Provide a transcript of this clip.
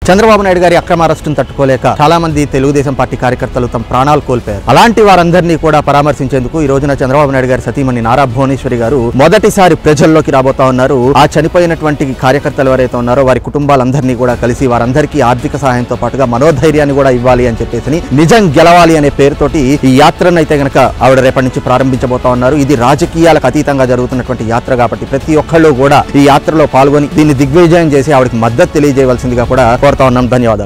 చంద్రబాబు నాయుడు గారి అక్రమ అరెస్టును తట్టుకోలేక చాలా మంది తెలుగుదేశం పార్టీ కార్యకర్తలు తమ ప్రాణాలు కోల్పోయారు అలాంటి వారందరినీ కూడా పరామర్శించేందుకు ఈ రోజున చంద్రబాబు నాయుడు గారి సతీమణి నారా భువనేశ్వరి గారు మొదటిసారి ప్రజల్లోకి రాబోతా ఉన్నారు ఆ చనిపోయినటువంటి కార్యకర్తలు ఎవరైతే ఉన్నారో వారి కుటుంబాలందరినీ కూడా కలిసి వారందరికీ ఆర్థిక సహాయంతో పాటుగా మనోధైర్యాన్ని కూడా ఇవ్వాలి అని చెప్పేసి నిజం గెలవాలి అనే పేరుతోటి ఈ యాత్రను అయితే గనక ఆవిడ రేపటి నుంచి ప్రారంభించబోతా ఉన్నారు ఇది రాజకీయాలకు అతీతంగా జరుగుతున్నటువంటి యాత్ర కాబట్టి ప్రతి ఒక్కళ్ళు కూడా ఈ యాత్రలో పాల్గొని దీన్ని దిగ్విజయం చేసి ఆవిడకి మద్దతు తెలియజేయవలసిందిగా కూడా కోరుతా ఉన్నాం ధన్యవాదాలు